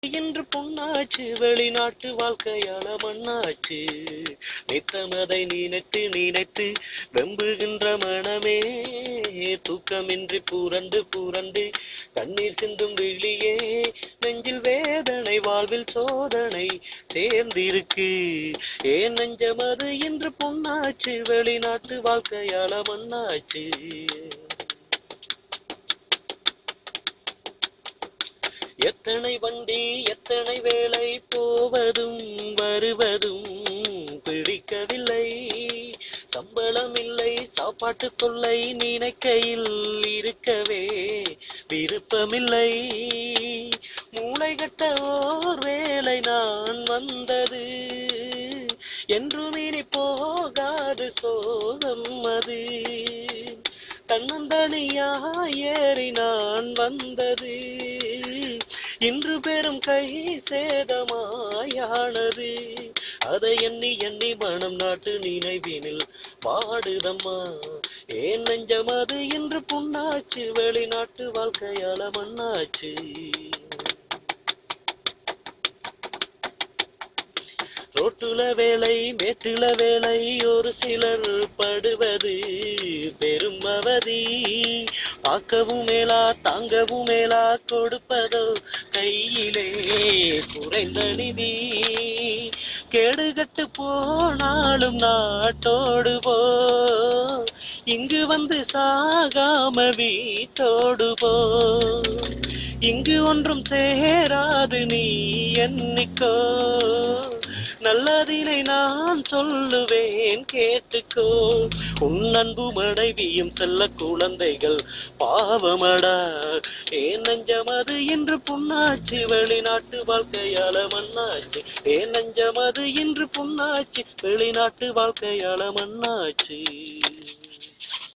இன்று பொன்னாச்சு வெளிநாட்டு வாழ்க்கையால மண்ணாச்சு நித்தமதை நினைத்து நினைத்து வெம்புகின்ற மனமே தூக்கமின்றி பூரண்டு பூரண்டு கண்ணீர் சிந்தும் விழியே நெஞ்சில் வேதனை வாழ்வில் சோதனை சேர்ந்திருக்கு ஏன் நெஞ்சமது இன்று பொன்னாச்சு வெளிநாட்டு வாழ்க்கையால மண்ணாச்சு எத்தனை வண்டி எத்தனை வேலை போவதும் வருவதும் பிடிக்கவில்லை சம்பளம் இல்லை சாப்பாட்டு தொல்லை நினைக்கையில் இருக்கவே விருப்பமில்லை மூளை கட்ட ஓர் வேலை நான் வந்தது என்றும் இனி போகாது சோகம் அது தன்னந்தனியா ஏறி நான் வந்தது இன்று பெரும் கை சேதமாயானது அதை எண்ணி எண்ணி மனம் நாட்டு நினைவினில் பாடுதம்மா ஏன் நெஞ்சம் அது இன்று புண்ணாச்சு வெளிநாட்டு வாழ்க்கையால மண்ணாச்சு ரோட்டுல வேலை மேட்டுல வேலை ஒரு சிலர் படுவது பெரும் அவதி பார்க்கவும் மேலா தாங்கவும் மேலா கொடுப்பதோ கையிலே குறைந்த நிதி கேடுகட்டு போனாலும் நாட்டோடு போ இங்கு வந்து சாகாம வீட்டோடு போ இங்கு ஒன்றும் சேராது நீ எண்ணிக்கோ நல்லதினை நான் சொல்லுவேன் கேட்டுக்கோ உன் அன்பு மனைவியும் செல்ல குழந்தைகள் பாவமடா ஏன் நெஞ்சமது இன்று புண்ணாச்சு வெளிநாட்டு வாழ்க்கையால மண்ணாச்சு ஏன் நெஞ்சமது இன்று புண்ணாச்சு வெளிநாட்டு வாழ்க்கையால மண்ணாச்சு